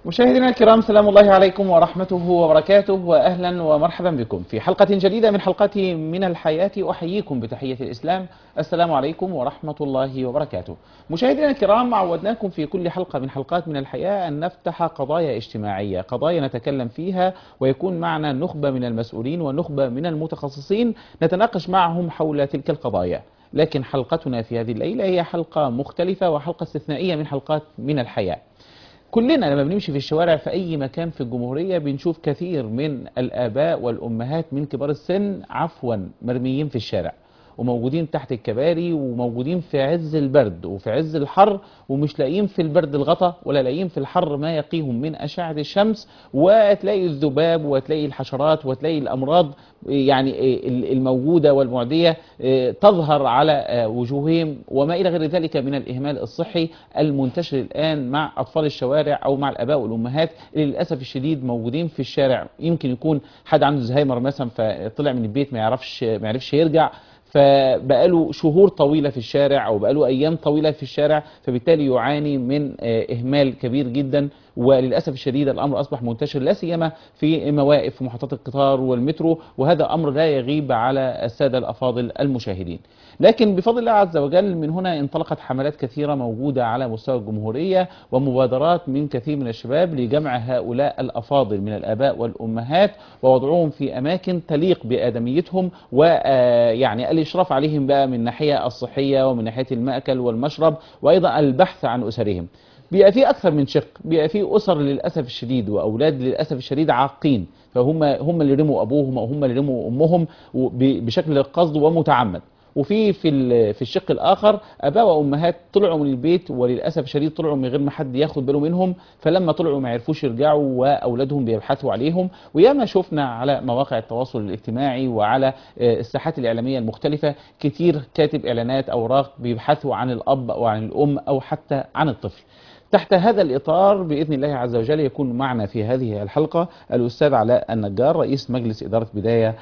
مشاهدينا الكرام سلام الله عليكم ورحمته وبركاته واهلا ومرحبا بكم في حلقه جديده من حلقات من الحياه احييكم بتحيه الاسلام السلام عليكم ورحمه الله وبركاته. مشاهدينا الكرام عودناكم في كل حلقه من حلقات من الحياه ان نفتح قضايا اجتماعيه، قضايا نتكلم فيها ويكون معنا نخبه من المسؤولين ونخبه من المتخصصين نتناقش معهم حول تلك القضايا. لكن حلقتنا في هذه الليله هي حلقه مختلفه وحلقه استثنائيه من حلقات من الحياه. كلنا لما بنمشي في الشوارع في أي مكان في الجمهورية بنشوف كثير من الآباء والأمهات من كبار السن عفوا مرميين في الشارع وموجودين تحت الكباري وموجودين في عز البرد وفي عز الحر ومش لاقيين في البرد الغطا ولا لاقيين في الحر ما يقيهم من أشعة الشمس وتلاقي الذباب وتلاقي الحشرات وتلاقي الأمراض يعني الموجودة والمعدية تظهر على وجوههم وما إلى غير ذلك من الإهمال الصحي المنتشر الآن مع أطفال الشوارع أو مع الآباء والأمهات اللي للأسف الشديد موجودين في الشارع يمكن يكون حد عنده زهايمر مثلا فطلع من البيت ما يعرفش ما يعرفش يرجع فبقاله شهور طويلة في الشارع أو بقاله أيام طويلة في الشارع فبالتالي يعاني من إهمال كبير جدا وللأسف الشديد الأمر أصبح منتشر لا سيما في مواقف ومحطات القطار والمترو وهذا أمر لا يغيب على السادة الأفاضل المشاهدين لكن بفضل الله عز وجل من هنا انطلقت حملات كثيرة موجودة على مستوى الجمهورية ومبادرات من كثير من الشباب لجمع هؤلاء الأفاضل من الآباء والأمهات ووضعهم في أماكن تليق بآدميتهم ويعني الإشراف عليهم بقى من الناحية الصحية ومن ناحية المأكل والمشرب وأيضا البحث عن أسرهم بيبقى في اكثر من شق بيبقى في اسر للاسف الشديد واولاد للاسف الشديد عاقين فهم هم اللي رموا ابوهم او هم اللي رموا امهم بشكل قصد ومتعمد وفي في في الشق الاخر اباء وامهات طلعوا من البيت وللاسف الشديد طلعوا من غير ما حد ياخد باله منهم فلما طلعوا ما عرفوش يرجعوا واولادهم بيبحثوا عليهم وياما شفنا على مواقع التواصل الاجتماعي وعلى الساحات الاعلاميه المختلفه كتير كاتب اعلانات اوراق بيبحثوا عن الاب او عن الام او حتى عن الطفل تحت هذا الإطار بإذن الله عز وجل يكون معنا في هذه الحلقة الأستاذ علاء النجار رئيس مجلس إدارة بداية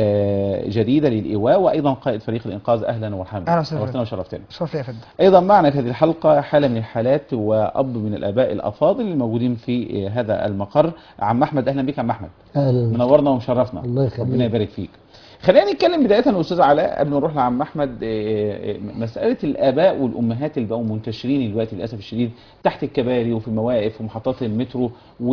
جديدة للإيواء وأيضا قائد فريق الإنقاذ أهلا ومرحبا أهلا وسهلا نورتنا وشرفتنا شرف يا فندم أيضا معنا في هذه الحلقة حالة من الحالات وأب من الآباء الأفاضل الموجودين في هذا المقر عم أحمد أهلا بك عم أحمد اهلا منورنا ومشرفنا الله يخليك. ربنا يبارك فيك خلينا نتكلم بداية أستاذ علاء قبل ما نروح لعم أحمد مسألة الآباء والأمهات اللي بقوا منتشرين دلوقتي للأسف الشديد تحت الكباري وفي المواقف ومحطات المترو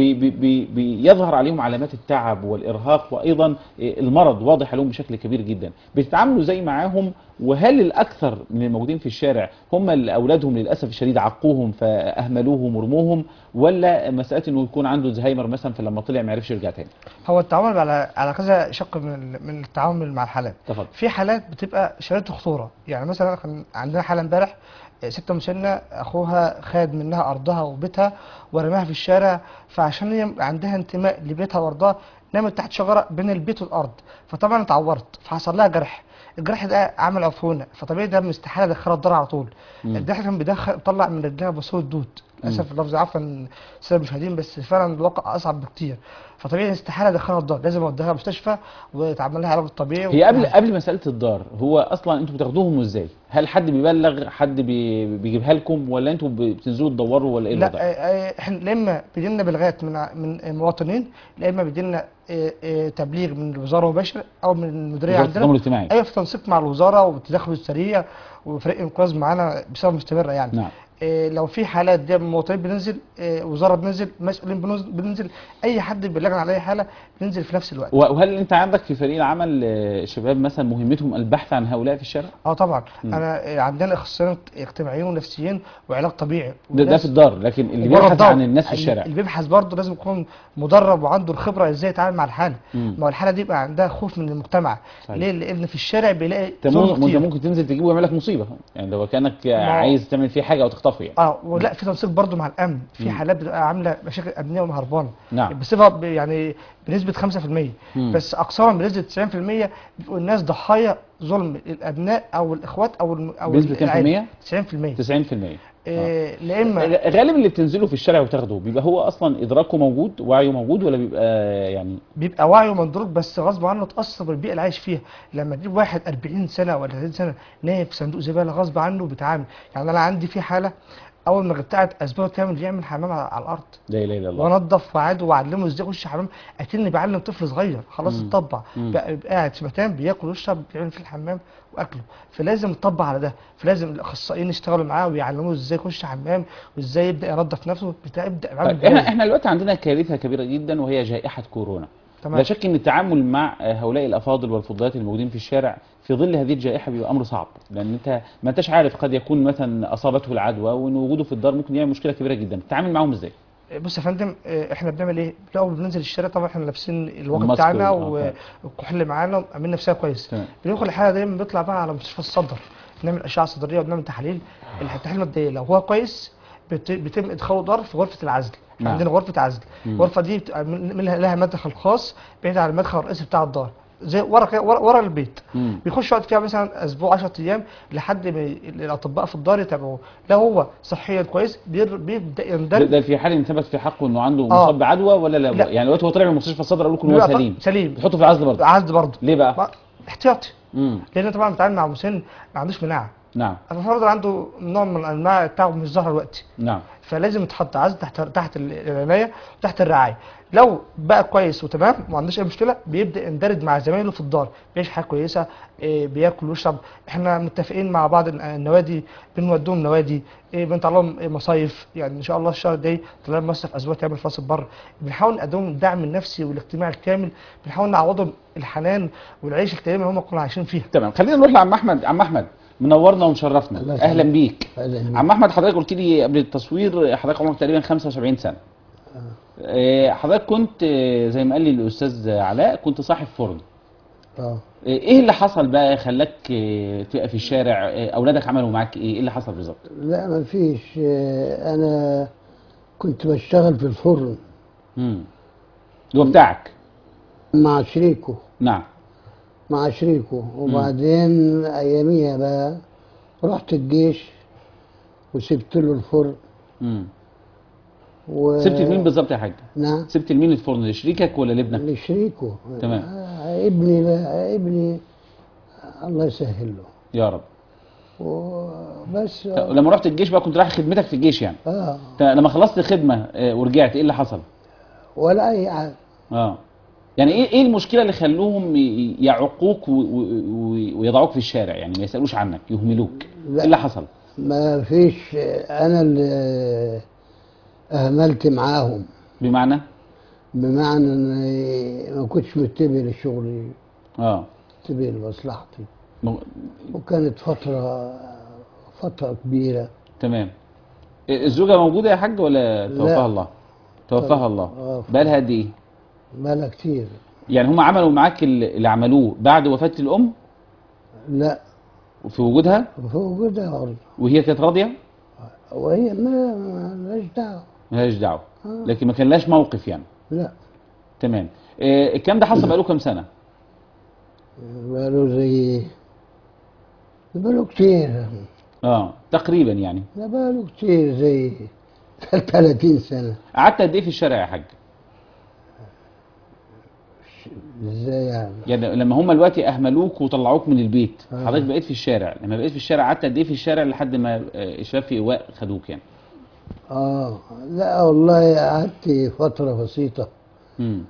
وبيظهر عليهم علامات التعب والإرهاق وأيضا المرض واضح عليهم بشكل كبير جدا بتتعاملوا زي معاهم وهل الأكثر من الموجودين في الشارع هم اللي أولادهم للأسف الشديد عقوهم فأهملوهم ورموهم ولا مسألة إنه يكون عنده زهايمر مثلا فلما طلع ما عرفش يرجع تاني هو التعامل على على كذا شق من ال- من التعامل مع الحالات تفضل في حالات بتبقى شديده الخطوره يعني مثلا كان عندنا حاله امبارح آه، ست مسنه اخوها خد منها ارضها وبيتها ورماها في الشارع فعشان هي عندها انتماء لبيتها وارضها نامت تحت شجره بين البيت والارض فطبعا اتعورت فحصل لها جرح الجرح ده عمل عفونه فطبيعي ده مستحيل ادخلها الدار على طول مم. الجرح كان بيدخل طلع من رجلها بصوره دود للاسف اللفظ عفوا سبب المشاهدين بس فعلا الواقع اصعب بكتير فطبيعي استحاله ادخلها الدار لازم اوديها المستشفى ويتعمل لها علاج طبيعي هي قبل قبل مسألة الدار هو أصلا أنتوا بتاخدوهم إزاي؟ هل حد بيبلغ حد بي بيجيبها لكم ولا أنتوا بتنزلوا تدوروا ولا إيه لا الوضع؟ آه، آه، احنا لا اما بيجيلنا بلغات من ع- من مواطنين لا اما بيجيلنا آه، آه، تبليغ من الوزاره مباشر او من المديريه وزارة التضامن عندنا الاجتماعي ايوه في تنسيق مع الوزاره والتدخل السريع وفريق انقاذ معانا بصفه مستمره يعني نعم إيه لو في حالات دي من المواطنين بننزل إيه وزاره بننزل مسؤولين بننزل, بننزل اي حد بيبلغنا على اي حاله بننزل في نفس الوقت وهل أنت عندك في فريق العمل آه، شباب مثلا مهمتهم البحث عن هؤلاء في الشارع؟ اه طبعا مم. انا إيه عندنا اخصائيين اجتماعيين ونفسيين وعلاج طبيعي ده, ده وناس- في الدار لكن اللي بره بيبحث الدار. عن الناس في اللي- الشارع اللي بيبحث برضه لازم يكون مدرب وعنده الخبره ازاي يتعامل مع الحاله مم. ما هو الحاله دي يبقى عندها خوف من المجتمع صحيح. ليه لان في الشارع بيلاقي انت ظلم ممكن كتير. انت ممكن تنزل تجيبه ويعمل لك مصيبه يعني لو كانك عايز تعمل فيه حاجه او تخطفه يعني اه ولا في تنسيق برضه مع الامن في مم. حالات بتبقى عامله مشاكل امنيه وهربانه نعم بصفه ب- يعني بنسبه 5% مم. بس اقصاهم بنسبه 90% بيبقوا الناس ضحايا ظلم الابناء او الاخوات او الم... او بنسبه كام في العيلة. المية؟ 90% 90% إيه لا اما غ- غالبا اللي بتنزلوا في الشارع وتاخدوه بيبقى هو اصلا ادراكه موجود وعيه موجود ولا بيبقى يعني بيبقى وعيه مندرج بس غصب عنه اتاثر بالبيئه اللي عايش فيها لما تجيب واحد 40 سنه ولا 30 سنه نايم في صندوق زباله غصب عنه بيتعامل يعني انا عندي في حاله اول ما غبت اسبوع كامل يعمل حمام على على الارض لا اله الا الله وانضف واعاد واعلمه ازاي يخش حمام اكني بعلم طفل صغير خلاص مم. اتطبع مم. بقى يبقى قاعد في مكان بياكل ويشرب بيعمل فيه الحمام واكله فلازم نطبق على ده فلازم الاخصائيين يشتغلوا معاه ويعلموه ازاي يخش حمام وازاي يبدا ينظف نفسه بتاع يبدا يعمل طيب احنا احنا دلوقتي عندنا كارثه كبيره جدا وهي جائحه كورونا لا تمام شك ان التعامل مع هؤلاء الافاضل والفضلات الموجودين في الشارع في ظل هذه الجائحه بيبقى امر صعب لان انت ما انتش عارف قد يكون مثلا اصابته العدوى وان وجوده في الدار ممكن يعمل مشكله كبيره جدا تتعامل معاهم ازاي بص يا فندم آه، احنا بنعمل ايه؟ الاول بننزل الشارع طبعا احنا لابسين الواقي الماسك بتاعنا وال- آه، والكحول معانا عاملين نفسنا كويس تمام بندخل الحاله دايما بنطلع بقى على مستشفى الصدر نعمل اشعه صدريه وبنعمل تحاليل التحاليل المبدئيه لو هو كويس بت- بيتم ادخاله دار في غرفه العزل نعم. عندنا غرفه عزل مم. الغرفه دي بتبقى من- من- لها مدخل خاص بعيد عن المدخل الرئيسي بتاع الدار زي ورا كده- ورا, ورا البيت مم. بيخش يقعد فيها مثلا اسبوع 10 ايام لحد ما ي- الاطباء في الدار يتابعوه لو هو صحيا كويس بير- بيبدا ده, يندرج ده في حال ان ثبت في حقه انه عنده آه. مصاب بعدوى ولا لا, لا. يعني دلوقتي هو طلع من مستشفى الصدر قالوا لكم هو بيبقى سليم سليم بتحطه في العزل برضه عزل برضه ليه بقى؟ ما- احتياطي امم لان طبعا بتعامل مع مسن ما عندوش مناعه نعم ففرض عنده نوع من انواع التعب مش ظاهر دلوقتي نعم فلازم يتحط عزل تحت تحت العنايه وتحت الرعايه لو بقى كويس وتمام وما عندوش اي مشكله بيبدا يندرج مع زمايله في الدار بيعيش حياه كويسه إيه، بياكل ويشرب احنا متفقين مع بعض إن النوادي بنودوهم نوادي إيه، بنطلع لهم إيه، مصايف يعني ان شاء الله الشهر الجاي طلع لهم مصيف اسبوع كامل في راس البر بنحاول نقدم لهم الدعم النفسي والاجتماعي الكامل بنحاول نعوضهم الحنان والعيش الكريم اللي هم كانوا عايشين فيها تمام خلينا نروح لعم احمد عم احمد منورنا ومشرفنا الله اهلا يسلمك. بيك أهلاً بيك. عم احمد حضرتك قلت لي قبل التصوير حضرتك عمرك تقريبا 75 سنه آه، حضرتك كنت آه، زي ما قال لي الاستاذ علاء كنت صاحب فرن اه آه، ايه اللي حصل بقى خلاك آه، تبقى في الشارع آه، اولادك عملوا معاك ايه ايه اللي حصل بالظبط لا ما فيش آه، انا كنت بشتغل في الفرن امم اللي هو بتاعك مع شريكه نعم مع شريكه وبعدين اياميها بقى رحت الجيش وسبت له الفرن امم و... سبت لمين بالظبط يا حاج نعم سبت لمين الفرن لشريكك ولا لابنك لشريكه تمام. آه، ابني بقى ابني الله يسهل له يا رب وبس طب لما رحت الجيش بقى كنت رايح خدمتك في الجيش يعني اه ت- لما خلصت خدمه آه، ورجعت ايه اللي حصل ولا اي حاجه اه يعني ايه ايه المشكله اللي خلوهم ي- يعقوك و- و- و- ويضعوك في الشارع يعني ما يسالوش عنك يهملوك لا. ايه اللي حصل ما فيش انا اللي اهملت معاهم بمعنى بمعنى اني ما كنتش متبع لشغلي اه متبع لمصلحتي م- وكانت فترة فترة كبيرة تمام إيه، الزوجه موجوده يا حاج ولا توفاها الله توفاها الله آه. بقى لها قد ايه بقالها كتير يعني هم عملوا معاك اللي اللي عملوه بعد وفاه الام لا في وجودها في وجودها برضه وهي كانت راضيه وهي ما ما لهاش دعوة ملهاش دعوه آه. لكن ما كان لهاش موقف يعني لا تمام إيه، الكلام ده حصل بقاله كام سنه بقاله زي بقاله كتير اه تقريبا يعني لا بقاله كتير زي 30 سنة قعدت قد ايه في الشارع يا حاج ازاي يعني يعني لما هم دلوقتي اهملوك وطلعوك من البيت آه. حضرتك بقيت في الشارع لما بقيت في الشارع قعدت قد ايه في الشارع لحد ما آه، الشباب في ايواء خدوك يعني اه لا والله قعدت فترة بسيطة امم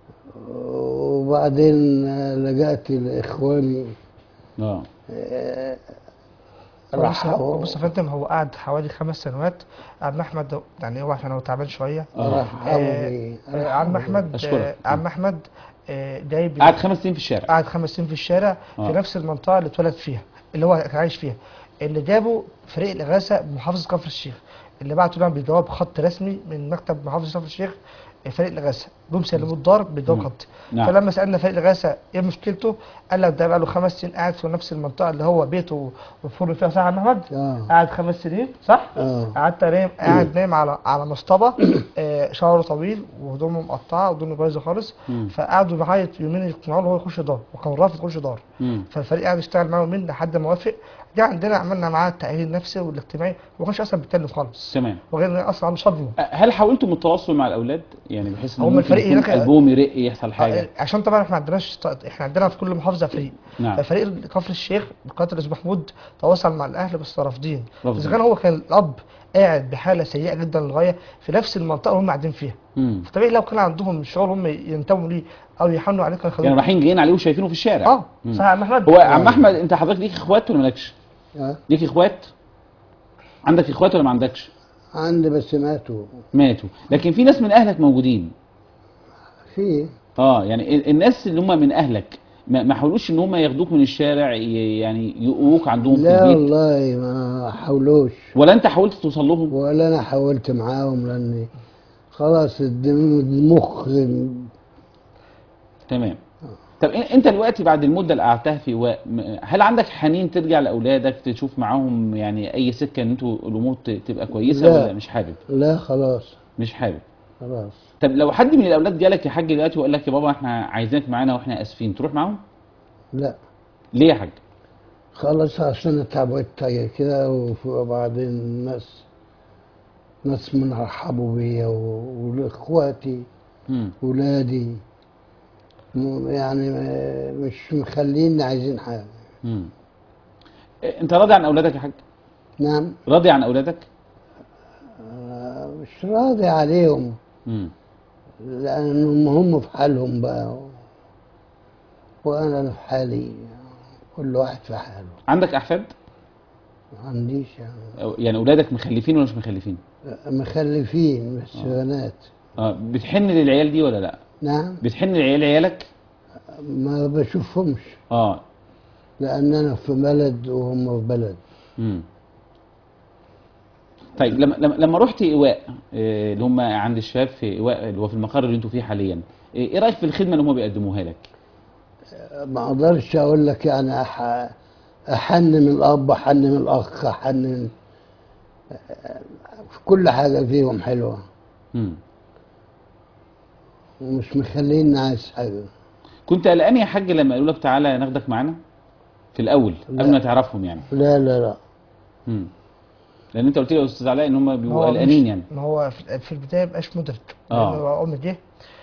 وبعدين لجأت لإخواني اه آه، بص راحوا بص يا فندم هو قعد حوالي خمس سنوات عم احمد ده- يعني هو عشان هو تعبان شويه اه رحبوا آه، بي آه، عم احمد أشكرك. آه، عم احمد آه، جايب قعد خمس سنين في الشارع قعد خمس سنين في الشارع آه. في نفس المنطقه اللي اتولد فيها اللي هو كان عايش فيها اللي جابه فريق الاغاثه بمحافظه كفر الشيخ اللي بعتوا لهم بجواب خط رسمي من مكتب محافظه كفر الشيخ فريق الاغاثه جم سلموه الدار بجواب مم. خط نعم. فلما سالنا فريق الاغاثه ايه مشكلته قال لك ده بقى له خمس سنين قاعد في نفس المنطقه اللي هو بيته والفرن فيها صح يا عم احمد اه قاعد خمس سنين صح اه قعدت نايم قاعد نايم على على مصطبه آه، شعره طويل وهدومه مقطعه وهدومه بايظه خالص مم. فقعدوا معايا يومين يقنعوه إن هو يخش دار وكان رافض يخش دار مم. فالفريق قعد يشتغل معاه يومين لحد ما وافق جه عندنا عملنا معاه التاهيل النفسي والاجتماعي وما كانش اصلا بيتكلم خالص تمام وغير ان أنا اصلا عنده صدمه أه، هل حاولتم التواصل مع الاولاد يعني بحيث ان هم ممكن الفريق فريق يكون هناك قلبهم يرق يحصل حاجه آه، عشان طبعا احنا ما عندناش ط- احنا عندنا في كل محافظه فريق نعم ففريق كفر الشيخ بقياده الاستاذ محمود تواصل مع الاهل بس رافضين رافضين. اذا كان هو كان الاب قاعد بحاله سيئه جدا للغايه في نفس المنطقه اللي هم قاعدين فيها مم. فطبيعي لو كان عندهم شعور هم ينتموا ليه او يحنوا عليه كانوا يعني خدوه رايحين جايين عليه وشايفينه في الشارع اه مم. صح يا عم احمد هو يا عم احمد انت حضرتك ليك اخوات ولا مالكش؟ آه. ليك اخوات؟ عندك اخوات ولا ما عندكش؟ عندي بس ماتوا ماتوا لكن في ناس من اهلك موجودين في اه يعني ال- الناس اللي هم من اهلك ما ما حاولوش ان هم ياخدوك من الشارع ي- يعني يقووك عندهم في لا البيت والله ما حاولوش ولا انت حاولت توصل لهم ولا انا حاولت معاهم لاني خلاص الدم- المخ تمام طب إن- انت دلوقتي بعد المده اللي قعدتها في و... م- هل عندك حنين ترجع لاولادك تشوف معاهم يعني اي سكه ان انتوا الامور ت- تبقى كويسه لا. ولا مش حابب لا خلاص مش حابب خلاص طب لو حد من الاولاد جالك يا حاج دلوقتي وقال لك يا بابا احنا عايزينك معانا واحنا اسفين تروح معاهم لا ليه يا حاج خلاص عشان اتعودت كده وف- وبعدين الناس ناس من رحبوا بيا و- واخواتي مم. ولادي م- يعني ما- مش مخليني عايزين حاجه مم. إيه، انت راضي عن اولادك يا حاج نعم راضي عن اولادك آه، مش راضي عليهم مم. لأنهم هم في حالهم بقى وأنا في حالي كل واحد في حاله عندك احفاد ما عنديش يعني أو- يعني اولادك مخلفين ولا مش مخلفين مخلفين بس بنات اه بتحن للعيال دي ولا لا نعم بتحن لعيال عيالك ما بشوفهمش اه لأن أنا في بلد وهم في بلد مم. طيب لما لما لما رحت ايواء آه، اللي هم عند الشباب في ايواء اللي هو في المقر اللي انتوا فيه حاليا آه، ايه رايك في الخدمه اللي هم بيقدموها لك ما أقدرش أقول لك يعني أح... أحن من الأب أحن من الأخ أحن من في كل حاجة فيهم حلوة مم. ومش مخليني عايز حاجة كنت قلقان يا حاج لما قالوا لك تعالى ناخدك معانا في الاول لا. قبل ما تعرفهم يعني لا لا لا مم. لان انت قلت لي يا استاذ علاء ان هم ما بيبقوا هو قلقانين مش- يعني ما هو في في البدايه مبقاش مدرك آه. لأن هو أم جه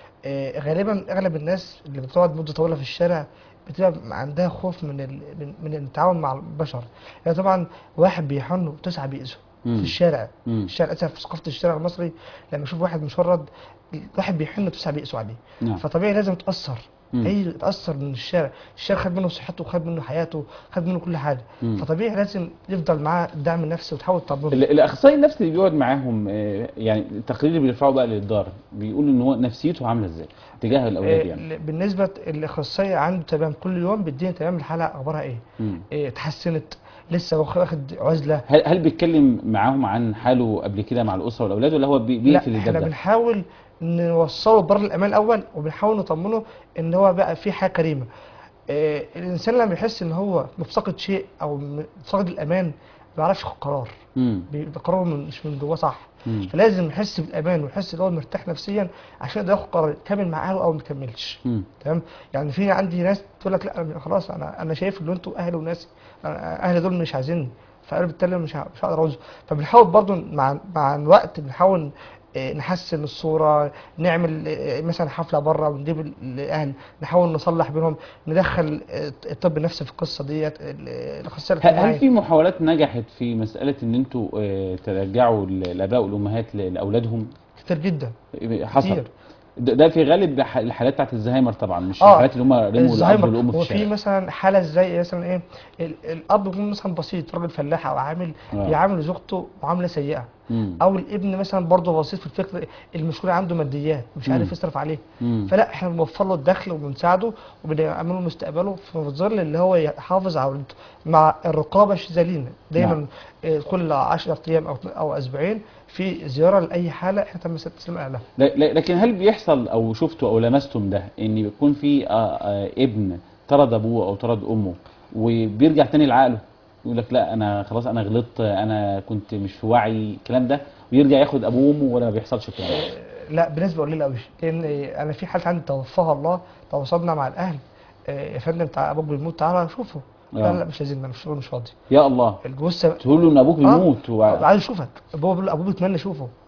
آه، غالبا اغلب الناس اللي بتقعد مده طويله في الشارع بتبقى عندها خوف من ال... من, من التعامل مع البشر يعني طبعا واحد بيحن وتسعه بيأذوا مم. في الشارع مم. الشارع اسف في ثقافه الشارع المصري لما يشوف واحد مشرد واحد بيحن وتسعه بيأذوا عليه نعم فطبيعي لازم تأثر مم. اي يتأثر من الشارع الشارع خد منه صحته وخد منه حياته خد منه كل حاجه مم. فطبيعي لازم يفضل معاه الدعم النفسي وتحاول تطمنه ال- الاخصائي النفسي اللي بيقعد معاهم آه، يعني التقرير اللي بيرفعه بقى للدار بيقول ان هو نفسيته عامله ازاي تجاه الاولاد يعني آه، بالنسبه الاخصائي عنده تمام كل يوم بيدينا تمام الحاله اخبارها ايه مم. إيه، اتحسنت لسه واخ- واخد عزله هل هل بيتكلم معاهم عن حاله قبل كده مع الاسره والاولاد ولا هو بي- لا بيقفل احنا الباب ده؟ بنحاول نوصله بر الامان الاول وبنحاول نطمنه ان هو بقى في حياه كريمه إيه، الانسان لما يحس ان هو مفتقد شيء او م- مفتقد الامان ما بيعرفش ياخد قرار مم. بيبقى قراره من مش من جواه صح مم. فلازم يحس بالامان ويحس ان هو مرتاح نفسيا عشان يقدر ياخد قرار يكمل مع اهله او ما يكملش مم. تمام يعني في عندي ناس تقول لك لا أنا خلاص انا انا شايف ان انتوا اهلي وناسي أنا اهلي دول مش عايزيني فانا بالتالي مش ه- مش هقدر اعوزه فبنحاول برضو مع مع الوقت بنحاول آه، نحسن الصوره نعمل آه، مثلا حفله بره ونجيب ال- الاهل نحاول نصلح بينهم ندخل آه، الطب النفسي في القصه ديت ال- الاخصائي هل هل الاجتماعي في محاولات نجحت في مساله ان انتوا آه، ترجعوا ال- الاباء والامهات ل- لاولادهم؟ كتير جدا حصل كتير ده ده في غالب الح- الحالات بتاعت الزهايمر طبعا مش آه، الحالات اللي هم رموا الاب الزهايمر والام في هو في الشارع مثلا حاله ازاي مثلا ايه ال- الاب يكون مثلا بسيط راجل فلاح او عامل آه. بيعامل زوجته معامله سيئه مم. او الابن مثلا برضه بسيط في الفكر المشكله عنده ماديات مش عارف مم. يصرف عليه مم. فلا احنا بنوفر له الدخل وبنساعده وبنعمل له مستقبله في ظل اللي هو يحافظ على ولده مع الرقابه الشاذلين دايما نعم. آه، كل 10 ايام او او اسبوعين في زياره لاي حاله احنا تم تسليم اهلها لا- لا- لكن هل بيحصل او شفتوا او لمستم ده ان بيكون في آه، آه، ابن طرد ابوه او طرد امه وبيرجع تاني لعقله يقول لك لا انا خلاص انا غلطت انا كنت مش في وعي الكلام ده ويرجع ياخد ابوه وامه ولا ما بيحصلش الكلام ده لا بنسبه قليله قوي لان انا في حاله عندي توفاها الله تواصلنا مع الاهل آه، يا فندم تعالى ابوك بيموت تعالى شوفه آه. لا لا مش عايزين انا في مش فاضي يا الله الجثه تقول له ان ابوك آه. بيموت و... عايز اشوفك ابوه بيقول ابوه بيتمنى اشوفه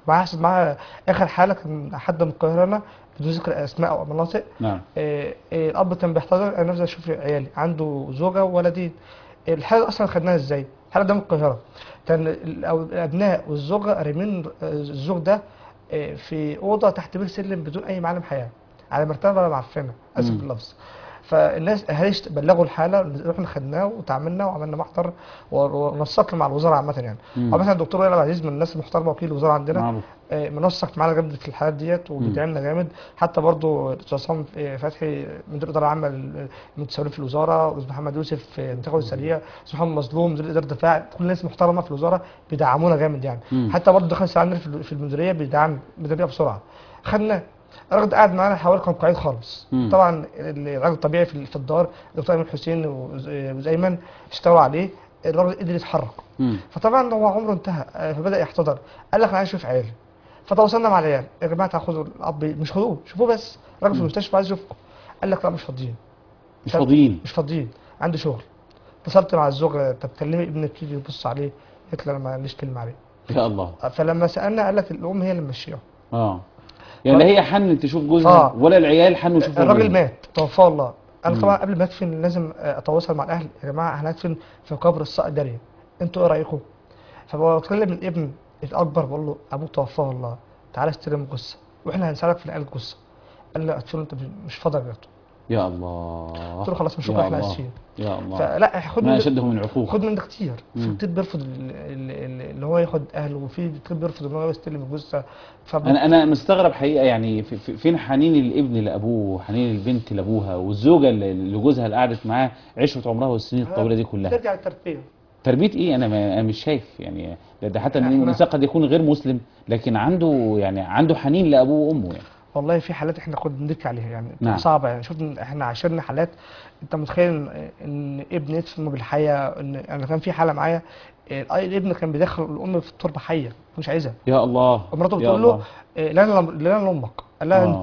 معايا حصل معاها اخر حاله كان حد من القاهره هنا بدون ذكر اسماء او مناطق نعم آه، آه، الاب كان بيحتضر انا نفسي اشوف عيالي عنده زوجه وولدين الحاله اصلا خدناها ازاي؟ الحاله ده من القاهره كان ال- أو الابناء والزوجه رامين آه، الزوج ده آه، في اوضه تحت بير سلم بدون اي معلم حياه على مرتبه ولا معفنه اسف مم. باللفظ فالناس اهالي اشت- بلغوا الحاله رحنا خدناه وتعاملنا وعملنا محضر و- ونسقنا مع الوزاره عامه يعني مم. او مثلا الدكتور وائل عبد العزيز من الناس المحترمه وكيل الوزاره عندنا معروف آه، منسق معانا جامد في الحالات ديت وبيدعمنا جامد حتى برضو الاستاذ عصام آه، فتحي مدير الاداره العامه للمتسولين في الوزاره والاستاذ محمد يوسف في المنتخب السريع الاستاذ محمد مظلوم مدير اداره الدفاع كل الناس محترمه في الوزاره بيدعمونا جامد يعني مم. حتى برضو دخل عندنا في في المديريه بيدعم بيدعمنا بسرعه خدنا الراجل ده قاعد معانا حوالي كان قاعد خالص مم. طبعا الراجل الطبيعي في في الدار الدكتور ايمن حسين وز- وز ايمن اشتغلوا عليه الراجل قدر يتحرك مم. فطبعا هو عمره انتهى آه، فبدا يحتضر قال لك انا عايز اشوف عيالي فتواصلنا مع العيال يا جماعه تاخدوا الاب مش خدوه شوفوه بس الراجل في المستشفى عايز يشوفكم قال لك لا مش فاضيين مش فاضيين مش فاضيين عندي شغل اتصلت مع الزوجه طب كلمي ابنك يجي يبص عليه قالت لي انا ما عنديش كلمه عليه يا الله فلما سالنا قال لك الام هي اللي ممشيها اه يعني لا هي حن تشوف جوزها آه. ولا العيال حنوا يشوفوا الراجل جوزها. مات توفاه الله انا مم. طبعا قبل ما ادفن لازم آه، اتواصل مع الاهل يا جماعه هندفن في قبر الصقر داريه انتوا ايه رايكم؟ فبكلم الابن الاكبر بقول له ابوك توفاه الله تعالى استلم الجثه واحنا هنساعدك في نقل الجثه قال لي ادفن انت مش فاضي يا جدع يا الله قلت له خلاص مش يا شكرا احنا الله. اسفين يا الله فلا خد ما من اشده من عقوق خد من ده كتير مم. في كتير بيرفض ال- ال- ال- اللي هو ياخد اهله وفي كتير بيرفض ان هو يستلم الجثه فب... انا انا مستغرب حقيقه يعني في- في- فين حنين الابن لابوه وحنين البنت لابوها والزوجه اللي اللي جوزها اللي قعدت معاه عشره عمرها والسنين الطويله دي كلها ترجع للتربيه تربيه ايه انا ما انا مش شايف يعني ده, ده حتى ان إحنا- الانسان قد يكون غير مسلم لكن عنده يعني عنده حنين لابوه وامه يعني والله في حالات احنا كنا بنبكي عليها يعني نعم. نعم. صعبه يعني شفنا احنا عاشرنا حالات انت متخيل ان, إن ابن يدفن بالحياه ان انا كان في حاله معايا ال- الابن كان بيدخل الام في التربه حيه مش عايزها يا الله ومراته يا بتقول له الله. إيه، لا انا لا انا امك قال لها آه. انت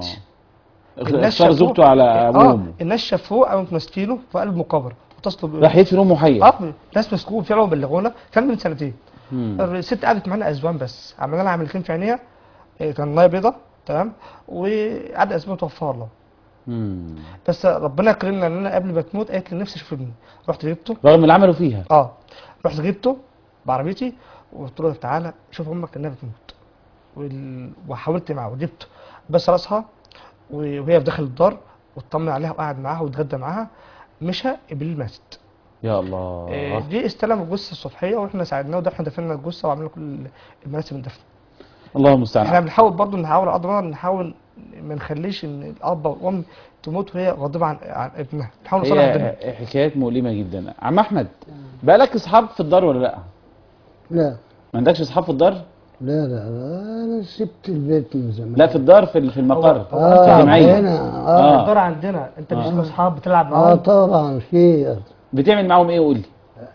اختار زوجته على ابوه اه وامه الناس شافوه قاموا ماسكينه في قلب مقابر اتصلوا بيه راح يدفن امه حيه اه ناس مسكوه فعلا بلغونا كان من سنتين مم. الست قعدت معانا اسبوعين بس عملنا لها عملتين في عينيها إيه، كان ميه بيضه تمام وقعد اسبوع توفاها الله مم. بس ربنا كرمنا ان انا قبل ما تموت قالت لي نفسي اشوف ابني رحت جبته رغم اللي عملوا فيها اه رحت جبته بعربيتي وقلت له تعالى شوف امك انها بتموت وال... وحاولت معاه وجبته بس راسها و- وهي في داخل الدار واطمن عليها وقعد معاها واتغدى معاها مشى ابليل ماتت يا الله آه، جه استلم الجثه الصبحيه واحنا ساعدناه ودفنا دفنا الجثه وعملنا كل المراسم الدفن الله المستعان احنا بنحاول برضو نحاول على قد ما نقدر نحاول ما نخليش ان الاب والام تموت وهي غاضبه عن, عن ابنها نحاول نصلح الدنيا هي حكايات مؤلمه جدا عم احمد بقى لك اصحاب في الدار ولا لا لا ما عندكش اصحاب في الدار لا لا لا انا سبت البيت من زمان لا في الدار في في المقر هو اه في الجمعيه هنا آه. اه الدار عندنا انت مش آه. اصحاب بتلعب اه معاهم طبعا في بتعمل معاهم ايه قول لي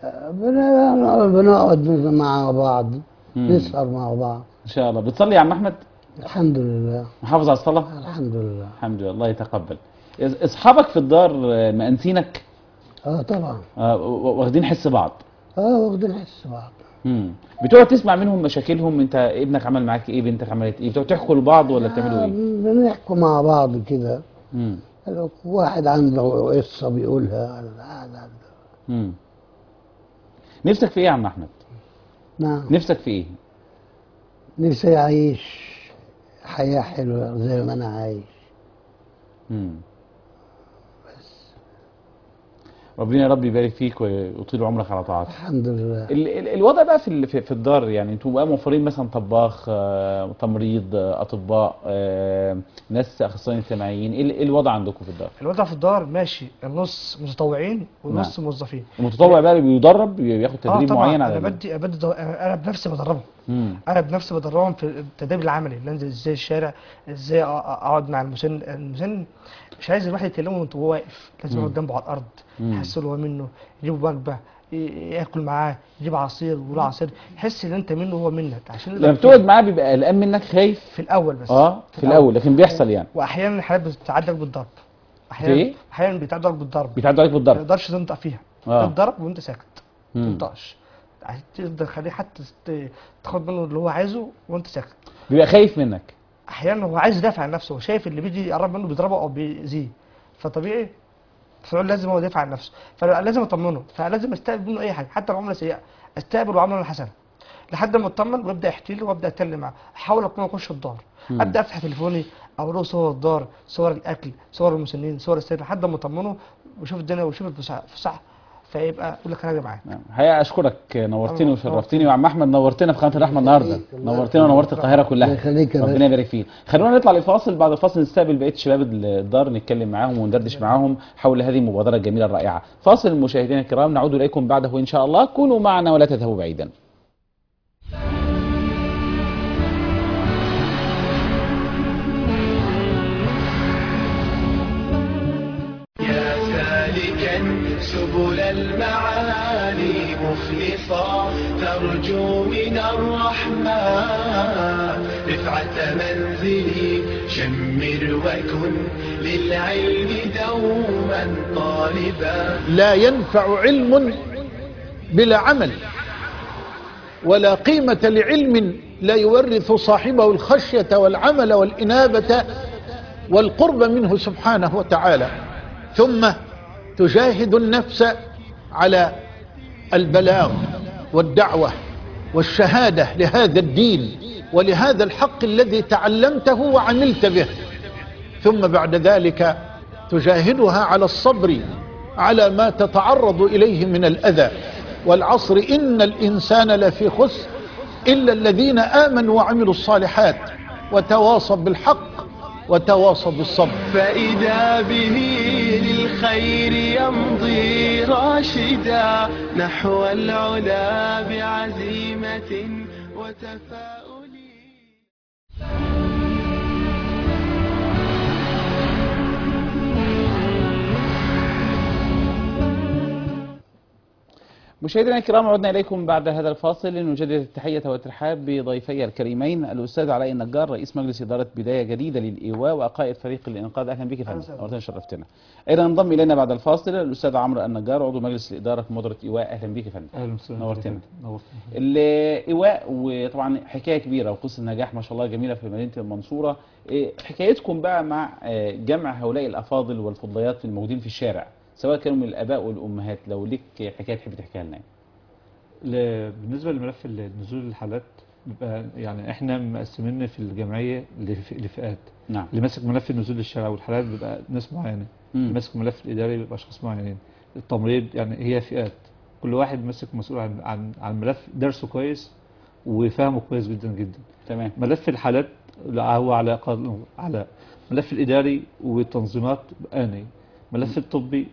بن- بنقعد مع بعض مم. نسهر مع بعض ان شاء الله بتصلي يا عم احمد الحمد لله محافظ على الصلاه الحمد لله الحمد لله الله يتقبل إص- اصحابك في الدار آه، مأنسينك اه طبعا آه، و- واخدين حس بعض اه واخدين حس بعض مم. بتقعد تسمع منهم مشاكلهم انت ابنك عمل معاك ايه بنتك عملت ايه بتقعد تحكوا لبعض ولا بتعملوا آه ايه بنحكوا مع بعض كده مم. لو واحد عنده قصة بيقولها قاعد عنده مم. نفسك في ايه يا عم احمد نعم نفسك في ايه نفسي أعيش حياة حلوة زي ما أنا عايش مم. ربنا يا رب يبارك فيك ويطيل عمرك على طاعته الحمد لله ال- ال- الوضع بقى في ال- في في الدار يعني انتوا بقى موفرين مثلا طباخ آه، تمريض آه، اطباء آه، ناس اخصائيين اجتماعيين ايه ال- إيه الوضع عندكم في الدار الوضع في الدار ماشي النص متطوعين والنص موظفين المتطوع بقى بيدرب بياخد تدريب طبعا معين انا على بدي بدي دو- انا بنفسي بدربهم مم. انا بنفسي بدربهم في التدريب العملي اللي انزل ازاي الشارع ازاي أ- أ- اقعد مع المسن المسن مش عايز الواحد يكلمه وانت وهو واقف لازم مم. يقعد جنبه على الارض مم. يحس له هو منه يجيب وجبه ي- ياكل معاه يجيب عصير ولا عصير يحس ان انت منه وهو منك عشان لما بتقعد معاه بيبقى قلقان منك خايف في الاول بس اه في الاول لكن بيحصل يعني واحيانا الحالات بتتعدى لك بالضرب احيانا في إيه؟ احيانا بيتعدى لك بالضرب بيتعدوا عليك ما بالضرب تقدرش تنطق فيها اه تتضرب وانت ساكت ما مم. تنطقش عشان تقدر تخليه حتى ت- تاخد منه اللي هو عايزه وانت ساكت بيبقى خايف منك احيانا هو عايز يدافع عن نفسه هو شايف اللي بيجي يقرب منه بيضربه او بيأذيه فطبيعي فيقول لازم هو يدافع عن نفسه فلازم اطمنه فلازم استقبل منه اي حاجه حتى لو عمله سيئه استقبل وعمله حسنه لحد ما اطمن وابدا احكي له وابدا اتكلم معاه احاول اكون اخش الدار مم. ابدا افتح تليفوني اوريه صور الدار صور الاكل صور المسنين صور السير لحد ما اطمنه ويشوف الدنيا ويشوف الفسح الفسح فيبقى يقول لك انا هاجي معاك نعم. هيا اشكرك نورتني الله، وشرفتني وعم احمد نورتنا في قناه الرحمه النهارده نورتنا ونورت القاهره الله كلها يخليك يا ربنا باشا يبارك فيك خلونا نطلع لفاصل بعد الفاصل نستقبل بقيه شباب الدار نتكلم معاهم وندردش معاهم حول هذه المبادره الجميله الرائعه فاصل مشاهدينا الكرام نعود اليكم بعده ان شاء الله كونوا معنا ولا تذهبوا بعيدا يا سالكا سبل المعالي مخلصا ترجو من الرحمن رفعة منزلي شمر وكن للعلم دوما طالبا لا ينفع علم بلا عمل ولا قيمة لعلم لا يورث صاحبه الخشية والعمل والإنابة والقرب منه سبحانه وتعالى ثم تجاهد النفس على البلاغ والدعوة والشهادة لهذا الدين ولهذا الحق الذي تعلمته وعملت به ثم بعد ذلك تجاهدها على الصبر على ما تتعرض إليه من الأذى والعصر إن الإنسان لفي خسر إلا الذين آمنوا وعملوا الصالحات وتواصوا بالحق وتواصوا بالصبر فإذا به للخير يمضي راشدا نحو العلا بعزيمة وتفاؤل مشاهدينا الكرام عدنا اليكم بعد هذا الفاصل لنجدد التحيه والترحاب بضيفي الكريمين الاستاذ علاء النجار رئيس مجلس اداره بدايه جديده للايواء وقائد فريق الانقاذ اهلا بك يا فندم أهلا نورتنا شرفتنا ايضا انضم الينا بعد الفاصل الاستاذ عمرو النجار عضو مجلس الاداره في مبادره ايواء اهلا بك يا فندم اهلا وسهلا نورتنا. نورتنا الايواء وطبعا حكايه كبيره وقصه نجاح ما شاء الله جميله في مدينه المنصوره إيه حكايتكم بقى مع آه، جمع هؤلاء الافاضل والفضليات الموجودين في الشارع سواء كانوا من الاباء والامهات لو ليك حكايه تحب تحكيها لنا ل- بالنسبه لملف ال- نزول الحالات بيبقى يعني احنا مقسمين في الجمعيه لف- لفئات نعم اللي ماسك ملف نزول الشارع والحالات بيبقى ناس معينه مم. اللي ماسك ملف الاداري بيبقى اشخاص معينين التمريض يعني هي فئات كل واحد ماسك مسؤول عن عن عن ملف درسه كويس وفهمه كويس جدا جدا تمام ملف الحالات لا هو على قدر على ملف الاداري والتنظيمات اني ملف الطبي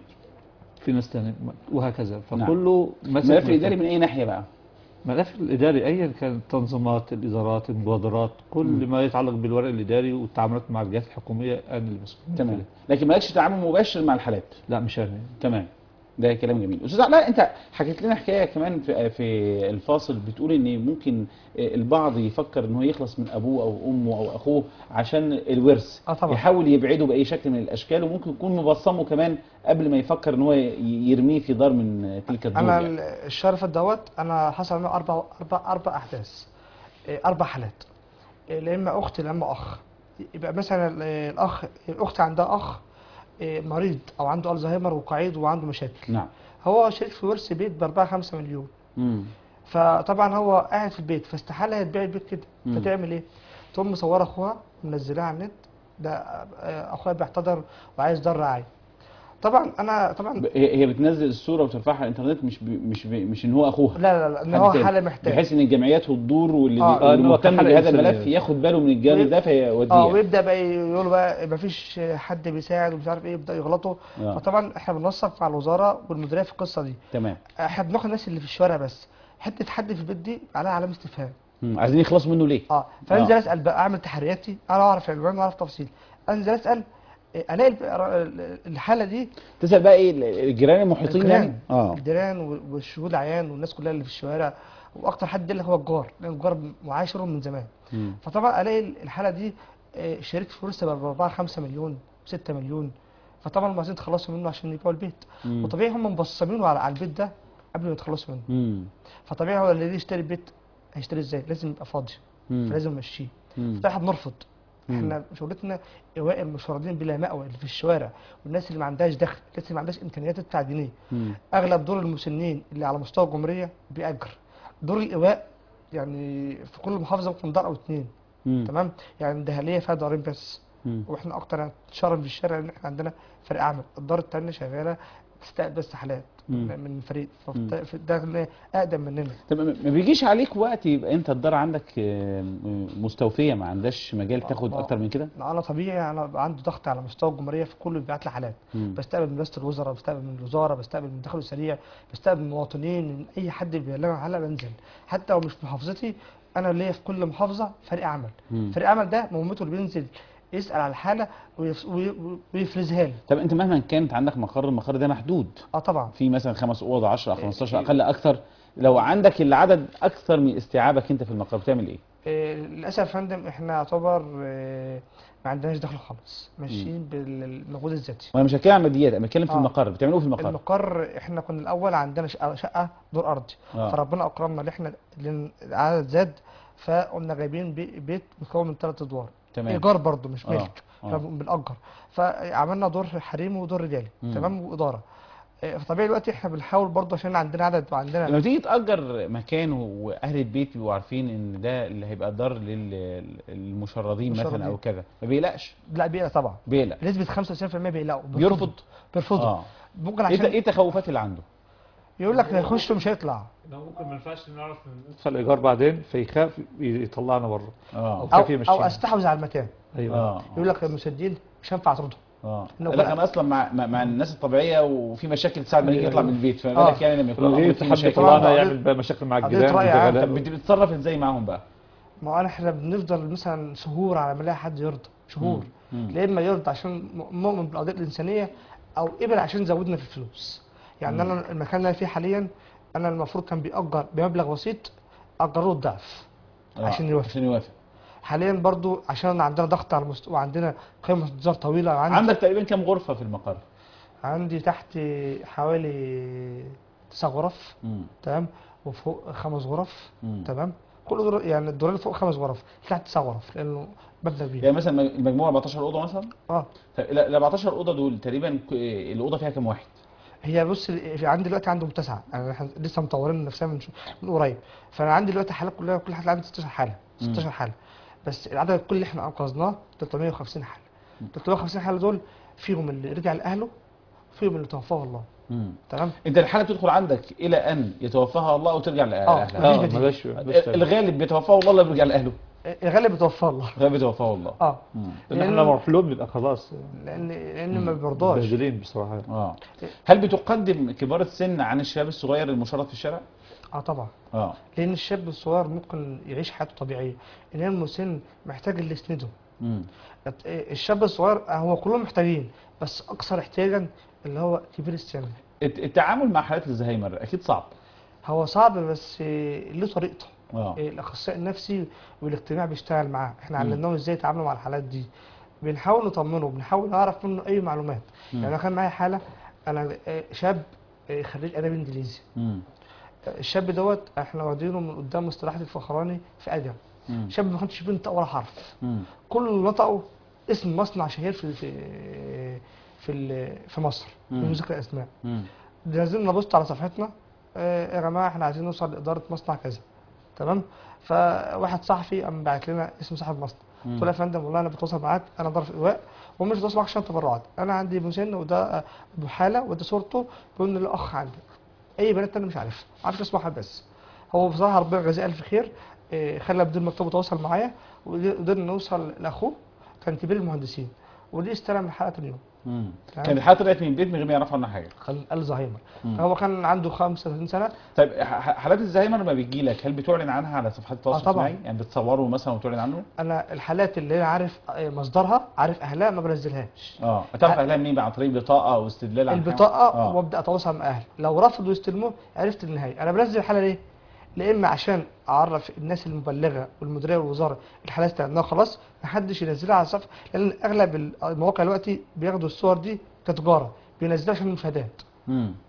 في ناس تاني وهكذا فكله ماسك الملف ملف- الاداري من اي ناحيه بقى ملف الاداري ايا كان التنظيمات الادارات المبادرات كل ما يتعلق بالورق الاداري والتعاملات مع الجهات الحكوميه انا اللي مسؤول تمام لكن مالكش تعامل مباشر مع الحالات لا مش انا تمام ده كلام جميل استاذ علاء انت حكيت لنا حكايه كمان في, في الفاصل بتقول ان ممكن البعض يفكر ان هو يخلص من ابوه او امه او اخوه عشان الورث اه طبعا يحاول يبعده باي شكل من الاشكال وممكن يكون مبصمه كمان قبل ما يفكر ان هو ي- يرميه في دار من تلك الدور انا يعني. ال- الشرف دوت انا حصل معايا اربع اربع اربع احداث إيه، اربع حالات إيه، لا اما اخت لا اما اخ يبقى مثلا ال- الاخ الاخت عندها اخ إيه، مريض او عنده الزهايمر وقعيد وعنده مشاكل نعم هو شريك في ورث بيت ب 4 5 مليون مم. فطبعا هو قاعد في البيت فاستحاله هتبيع البيت كده مم. فتعمل ايه؟ تقوم مصوره اخوها منزلاه على النت ده آه، اخويا بيحتضر وعايز دار رعايه طبعا انا طبعا ب- هي هي بتنزل الصوره وترفعها على الانترنت مش ب... مش ب... مش ان هو اخوها لا لا لا ان حد هو تاني. حاله محتاج بحيث ان الجمعيات وتدور واللي آه، بي- آه، اللي إنه مهتم كحالة بهذا إنسانية. الملف ياخد باله من الجانب ده اه فيوديه ويبدا بقى يقول بقى ما فيش حد بيساعد ومش عارف ايه يبدا يغلطوا آه. فطبعا احنا بننسق مع الوزاره والمديريه في القصه دي تمام احنا بناخد الناس اللي في الشوارع بس حته حد في البيت دي عليها علامه استفهام مم. عايزين يخلصوا منه ليه؟ اه فانزل آه. اسال بقى اعمل تحرياتي انا اعرف العنوان واعرف تفاصيل انزل اسال إيه، الاقي الب- الحاله دي تسال بقى ايه الجيران المحيطين الجيران. يعني؟ اه الجيران وال- والشهود العيان والناس كلها اللي في الشوارع واكتر حد اللي هو الجار لان الجار معاشرهم من زمان مم. فطبعا الاقي الحاله دي آه، شريك في ورثه ب 4 5 مليون 6 مليون فطبعا هم عايزين يتخلصوا منه عشان يبيعوا البيت مم. وطبيعي هم مبصمينه على على البيت ده قبل ما يتخلصوا منه مم. فطبيعي هو اللي يشتري بيت هيشتري ازاي لازم يبقى فاضي مم. فلازم يمشيه مم. فاحنا بنرفض مم. احنا شغلتنا ايواء المشردين بلا مأوى اللي في الشوارع والناس اللي ما عندهاش دخل الناس اللي ما عندهاش امكانيات تدفع جنيه مم. اغلب دور المسنين اللي على مستوى الجمهوريه باجر دور الايواء يعني في كل محافظه ممكن دار او اتنين مم. تمام يعني الدهليه فيها دارين بس مم. واحنا اكتر انتشارا في الشارع ان احنا عندنا فريق اعمال الدار التانية شغاله بتستقبل بس حالات مم. من فريق مم. ففت- ده اقدم مننا طب ما ما بيجيش عليك وقت يبقى انت الدار عندك آه، مستوفيه ما عندهاش مجال تاخد آه. اكتر من كده انا طبيعي انا بقى عندي ضغط على مستوى الجمهوريه في كله بيبعت لي حالات مم. بستقبل من رئاسه الوزراء بستقبل من الوزاره بستقبل من الدخل السريع بستقبل من مواطنين من اي حد بيبلغني على بنزل حتى لو مش في محافظتي انا ليا في كل محافظه فريق عمل مم. فريق عمل ده مهمته اللي بينزل يسال على الحاله ويف- وي- ويفرزها لي طب انت مهما كانت عندك مقر المقر ده محدود اه طبعا في مثلا خمس اوض 10 15 اقل اكثر لو عندك العدد اكثر من استيعابك انت في المقر بتعمل ايه؟ آه، للاسف يا فندم احنا يعتبر آه، ما عندناش دخل خالص ماشيين بالمجهود الذاتي وانا مش هتكلم عن ماديات انا بتكلم في آه. المقر بتعملوا ايه في المقر؟ المقر احنا كنا الاول عندنا شقه, شقة دور ارضي آه. فربنا اكرمنا ان احنا لأن العدد زاد فقمنا جايبين بي- بيت مكون من ثلاث ادوار تمام ايجار برضه مش آه، ملك آه. احنا بنأجر فعملنا دور حريمي ودور رجالي مم. تمام واداره آه، فطبيعي دلوقتي احنا بنحاول برضه عشان عندنا عدد وعندنا لما تيجي تأجر مكان واهل البيت بيبقوا عارفين ان ده اللي هيبقى دار للمشردين مثلا مشردين. او كذا ما بيقلقش لا بيئه طبعا بيقلق بنسبه 95% بيقلقوا بيرفض بيرفضوا اه ممكن ايه عشان ايه التخوفات اللي عنده؟ يقول لك هيخش ومش هيطلع لو ممكن ما ينفعش نعرف ندفع الايجار بعدين فيخاف يطلعنا بره اه او كيف او يمشينا؟ استحوذ على المكان ايوه اه يقول لك المسدين مش هينفع اطردهم اه إنه لا بقى- انا اصلا مع مع, مع الناس الطبيعيه وفي مشاكل ساعه ما يجي أيوة. يطلع من البيت فما آه. بالك يعني لما يكون لو الأمر جه فيه حد مشاكل طبعاً يطلعنا قضية- يعمل بقى مشاكل مع قضية الجيران رأي عام. طب والجيران. بت- بتتصرف ازاي معاهم بقى؟ ما هو أنا احنا بنفضل مثلا شهور على ما نلاقي حد يرضى شهور مم. لا اما يرضى عشان م- مؤمن بالقضيه الانسانيه او قبل عشان زودنا في الفلوس يعني انا المكان اللي أنا فيه حاليا انا المفروض كان بيأجر بمبلغ بسيط اجروه الضعف آه، عشان يوافق. عشان يوافق حاليا برضو عشان عندنا ضغط على المستوى وعندنا قيمه انتظار طويله عندي عندك تقريبا كام غرفه في المقر؟ عندي تحت حوالي تسع غرف مم. تمام وفوق خمس غرف مم. تمام كل دور يعني الدورين فوق خمس غرف تحت تسع غرف لانه مبنى كبير يعني مثلا المجموعه 14 اوضه مثلا؟ اه طب ال ال 14 اوضه دول تقريبا ك- الاوضه فيها كام واحد؟ هي بص في عندي دلوقتي عندهم تسعه يعني احنا لسه مطورين نفسنا من, شو- من قريب فانا عندي دلوقتي حالات كلها كل حاله عندي 16 حاله 16 حاله بس العدد الكلي اللي احنا انقذناه 350 حاله 350 حاله دول فيهم اللي رجع لاهله فيهم اللي توفاه الله مم. تمام انت الحاله بتدخل عندك الى ان يتوفاها الله وترجع آه. لاهلها مفيش اه بديل. ملاش ملاش الغالب بيتوفاه الله ولا بيرجع لاهله؟ الغالب بيتوفاه الله الغالب بيتوفاه الله اه مم. لان احنا لأن- مرحلون بيبقى خلاص لان لان ما بيرضاش مبهدلين بصراحه اه هل بتقدم كبار السن عن الشباب الصغير المشرد في الشارع؟ اه طبعا اه لان الشاب الصغير ممكن يعيش حياته طبيعيه انما المسن محتاج اللي يسنده مم. الشاب الصغير هو كلهم محتاجين بس اكثر احتياجا اللي هو كبير السن الت- التعامل مع حالات الزهايمر اكيد صعب هو صعب بس له طريقته اه الاخصائي النفسي والاجتماعي بيشتغل معاه احنا مم. علمناهم ازاي يتعاملوا مع الحالات دي بنحاول نطمنه بنحاول نعرف منه اي معلومات مم. يعني انا كان معايا حاله انا آه، شاب آه، خريج ادب انجليزي مم. آه، الشاب دوت احنا واخدينه من قدام مصطلحات الفخراني في ادب مم. شاب ما كانش بينطق ولا حرف مم. كل اللي نطقه اسم مصنع شهير في في في, ال- في مصر مم. بدون ذكر اسماء مم. نزلنا بوست على صفحتنا آه، يا جماعه احنا عايزين نوصل لاداره مصنع كذا تمام فواحد صحفي قام باعت لنا اسم صاحب المصنع مم. قلت له يا فندم والله انا بتواصل معاك انا ظرف ايواء ومش بتواصل معاك عشان تبرعات انا عندي مسن وده آه، ابو حاله وده صورته بيقول لي الاخ عندي اي بنات انا مش عارفها عارف اسمه واحد بس هو بصراحه ربنا يجازيه الف خير آه، خلى بدون مكتبه تواصل معايا وقدرنا نوصل لاخوه كان كبير المهندسين ودي استلم الحلقه اليوم مم. تمام. كانت الحالة طلعت من البيت من غير ما يعرفوا عنها حاجة كان الزهايمر مم. هو كان عنده 35 سنه طيب ح- ح- حالات الزهايمر لما بتجي لك هل بتعلن عنها على صفحات التواصل آه طبعاً. الاجتماعي؟ يعني بتصوره مثلا وتعلن عنه؟ انا الحالات اللي انا عارف آه، مصدرها عارف اهلها ما بنزلهاش اه هتعرف ه- اهلها منين بقى عن طريق بطاقة او استدلال عن حاجة؟ البطاقه اه وابدا اتواصل مع اهلي لو رفضوا يستلموه عرفت النهايه انا بنزل الحاله ليه لا اما عشان اعرف الناس المبلغه والمديريه والوزاره الحاله استلمناها خلاص محدش ينزلها على الصفحه لان اغلب المواقع دلوقتي بياخدوا الصور دي كتجاره بينزلوها عشان المشاهدات مم.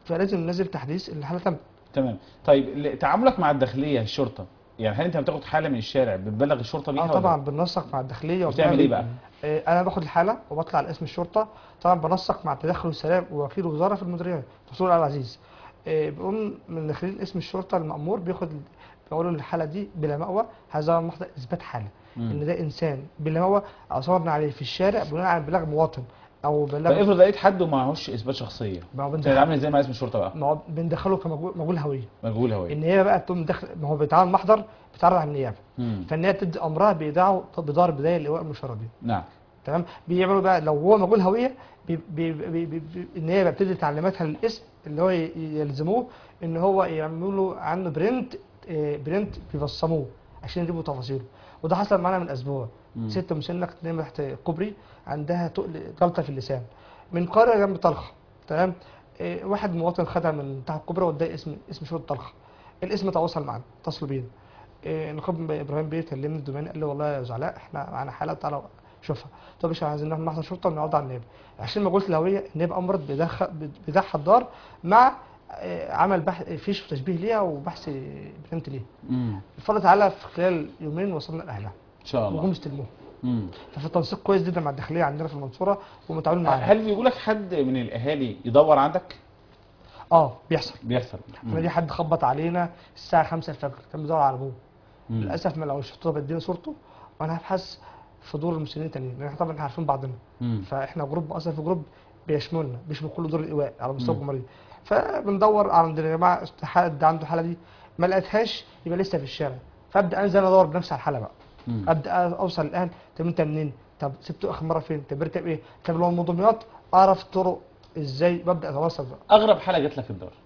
فلازم ننزل تحديث الحاله تم تمام طيب ل- تعاملك مع الداخليه الشرطه يعني هل انت بتاخد حاله من الشارع بتبلغ الشرطه بيها اه ولا طبعا لا؟ بننسق مع الداخليه بتعمل ايه بقى؟ آه، انا باخد الحاله وبطلع على اسم الشرطه طبعا بنسق مع التدخل السلام ووكيل الوزاره في المديريه دكتور عبد العزيز آه، بيقوم من داخلين اسم الشرطه المامور بياخد بيقولوا الحاله دي بلا مأوى هذا محضر اثبات حاله مم. ان ده انسان بلا مأوى اثرنا عليه في الشارع بناء على بلاغ مواطن او بلاغ فافرض لقيت حد ومعهوش اثبات شخصيه ما هو انت بندخل- عامل ازاي مع اسم الشرطه بقى؟ ما هو بندخله كمجهول مجهول هويه مجهول هويه ان هي بقى تقوم داخل ما هو بيتعامل محضر بيتعرض على النيابه مم. فان هي تدي امرها بيدعوا بدار بدايه اللواء المشردين نعم تمام بيعملوا بقى لو هو مجهول هويه بي بي بي بي بي ان هي بتدي تعليماتها للاسم اللي هو ي- يلزموه ان هو يعملوا عنه برنت آه، برنت بيبصموه عشان يجيبوا تفاصيله وده حصل معانا من اسبوع مم. ست مسنه كانت نايمه تحت كوبري عندها تقل جلطه في اللسان من قريه جنب طلخه تمام آه، واحد مواطن خدها من تحت الكوبري واداه اسم اسم شرطه طلخه الاسم تواصل معانا اتصلوا بينا إيه، نقيب ابراهيم بيه كلمني الدوماني قال لي والله يا زعلاء احنا معانا حاله تعالى شوفها طب مش عايزين نروح محضر شرطه ونقعد على النيابه عشان ما قلت الهويه النيابه امرت بدخل بدخل الدار مع آه، عمل بحث فيش تشبيه ليها وبحث بنت ليها مم. الفضل تعالى في خلال يومين وصلنا لاهلها ان شاء وجم الله استلموها مم. ففي تنسيق كويس جدا مع الداخليه عندنا في المنصوره ومتعاونين معاها هل بيقول لك حد من الاهالي يدور عندك؟ اه بيحصل بيحصل احنا دي حد خبط علينا الساعه 5 الفجر كان بيدور على ابوه مم. للاسف ما لقوش طب ادينا صورته وانا هبحث في دور المسلمين التانيين لان احنا طبعا احنا عارفين بعضنا مم. فاحنا جروب اصلا في جروب بيشملنا بيشمل كل دور الايواء على مستوى مم. الجمهوريه فبندور على عند يا جماعه حد عنده الحاله دي ما لقيتهاش يبقى لسه في الشارع فابدا انزل ادور بنفسي على الحاله بقى مم. ابدا اوصل الاهل طب انت منين طب سبته اخر مره فين طب بركب ايه طب لو المضميات اعرف طرق ازاي ببدا اتواصل بقى اغرب حاله جات لك الدار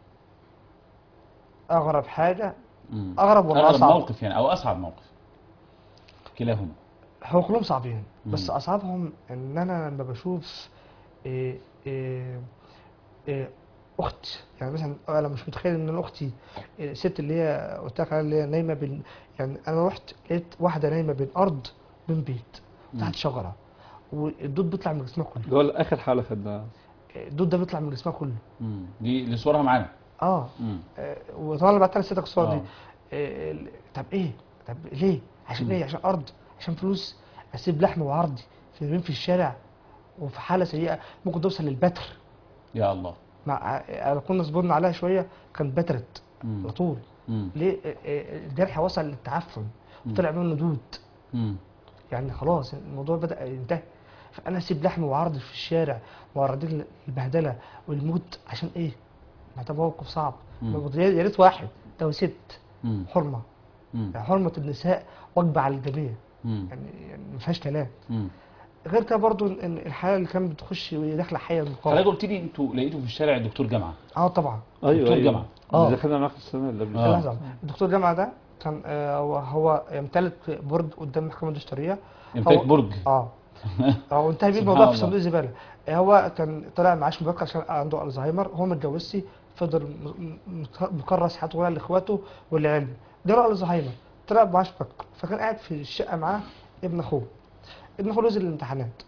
اغرب حاجه مم. اغرب ولا اغرب اصعب موقف يعني او اصعب موقف كلاهما هو كلهم صعبين بس مم. اصعبهم ان انا لما بشوف إيه إيه إيه اخت يعني مثلا انا مش متخيل ان أنا اختي إيه، الست اللي هي قلت لك عليها اللي هي نايمه بين يعني انا رحت لقيت واحده نايمه بين ارض بين بيت تحت شجره والدود بيطلع من جسمها كله اللي هو اخر حاله خدناها الدود ده بيطلع من جسمها كله مم. دي اللي صورها معانا اه مم. آه، وطبعا انا بعت لستك الصور دي آه. آه، ال- طب ايه طب ليه عشان ايه عشان ارض عشان فلوس اسيب لحم وعرضي في يومين في الشارع وفي حاله سيئه ممكن توصل للبتر يا الله مع آه، كنا صبرنا عليها شويه كانت بترت مم. على طول مم. ليه آه، آه، الجرح وصل للتعفن مم. طلع منه دود مم. يعني خلاص الموضوع بدا ينتهي فانا اسيب لحم وعرض في الشارع وعرضين البهدله والموت عشان ايه؟ ما ده موقف صعب مم. يا ريت واحد ده ست مم. حرمه مم. يعني حرمه النساء واجبه على الجميع مم. يعني يعني ما فيهاش كلام مم. غير كده برضو ان الحاله اللي كانت بتخش وهي داخله حيه حضرتك المقاومه قلت لي انتوا لقيتوا في الشارع الدكتور جامعه اه طبعا ايوه دكتور ايوه جامعة. آه. اللي دخلنا معاك السنه اللي قبل آه. لحظه الدكتور جامعه ده كان آه هو هو يمتلك برج قدام المحكمه الدستوريه يمتلك هو- برج اه هو انتهى بيه سبحان الموضوع في الله. صندوق الزباله آه، هو كان طلع معاش مبكر عشان عنده الزهايمر هو ما اتجوزش فضل م- م- مكرس حياته كلها لاخواته والعلم جاله الزهايمر طلع معاش مبكر فكان قاعد في الشقه معاه ابن اخوه ابن اخوه نزل الامتحانات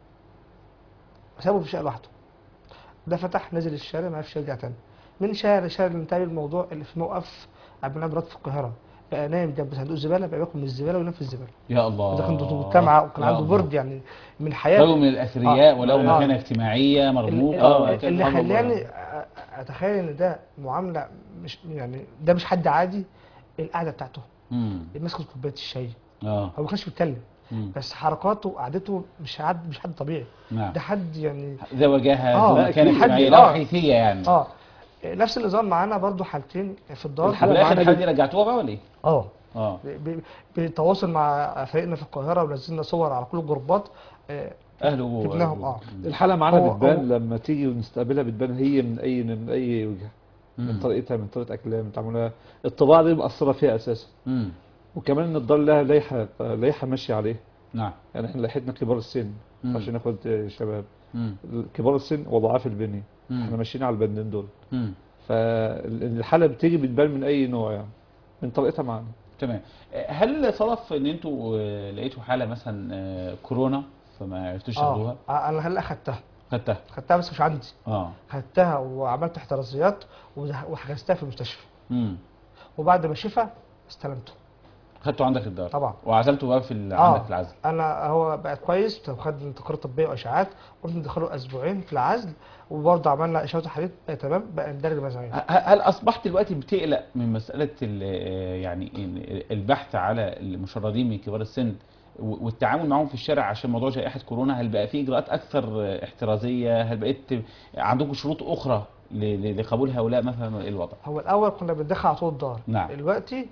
سابه في الشقه لوحده ده فتح نزل الشارع ما عرفش يرجع تاني من شارع شارع اللي انتهى الموضوع اللي في موقف عبد المنعم مراد في القاهره بقى نايم جنب صندوق الزباله بقى بياكل من الزباله وينام في الزباله يا الله ده كان دكتور جامعه وكان يا عنده الله. برج يعني من حياه رجل من الاثرياء آه. وله آه. مكانه اجتماعيه ال- مرموقه ال- اللي سبحان الله. خلاني أ- اتخيل ان ده معامله مش يعني ده مش حد عادي القعده بتاعته مم. ماسك كوبايه الشاي اه هو ما كانش بيتكلم مم. بس حركاته وقعدته مش حد مش حد طبيعي نعم ده حد يعني ذا وجاهه آه، ذو لا، مكانه أكيد. اجتماعيه حد- له آه. حيثيه يعني اه نفس النظام معانا برضو حالتين في الدار في الاخر الحاله دي رجعتوها بقى ولا ايه؟ اه اه ب- ب- بالتواصل مع فريقنا في القاهره ونزلنا صور على كل الجروبات آه، اهله جبناهم اه الحاله معانا هو- بتبان لما تيجي ونستقبلها بتبان هي من اي من اي وجهه من مم. طريقتها من طريقه اكلها من تعاملها الطباع دي مأثره فيها اساسا مم. وكمان ان الدار لها لائحه لائحه ماشيه عليه نعم يعني احنا لائحتنا كبار السن مم. عشان ناخد آه، شباب مم. كبار السن وضعاف البنيه مم. احنا ماشيين على البندين دول مم. فالحاله بتيجي بتبان من اي نوع يعني من طريقتها معانا تمام هل صدف ان انتوا آه، لقيتوا حاله مثلا آه، كورونا فما عرفتوش تاخدوها؟ اه انا هلا اخدتها خدتها خدتها بس مش عندي اه خدتها وعملت احترازيات وده- وحجزتها في المستشفى امم وبعد ما شفى استلمته خدته عندك الدار طبعا. وعزلته بقى في ال- اه عندك في العزل انا هو بقى كويس وخد تقارير طبيه واشعاعات قلت ندخله اسبوعين في العزل وبرضه عملنا اشعه وتحاليل بقى تمام بقى ندرج مزايا ه- هل اصبحت دلوقتي بتقلق من مساله ال- يعني ال- البحث على المشردين من كبار السن و- والتعامل معهم في الشارع عشان موضوع جائحه كورونا هل بقى في اجراءات اكثر احترازيه هل بقيت عندكم شروط اخرى ل- ل- لقبول هؤلاء مثلا ايه الوضع هو الاول كنا بندخل على طول الدار نعم. دلوقتي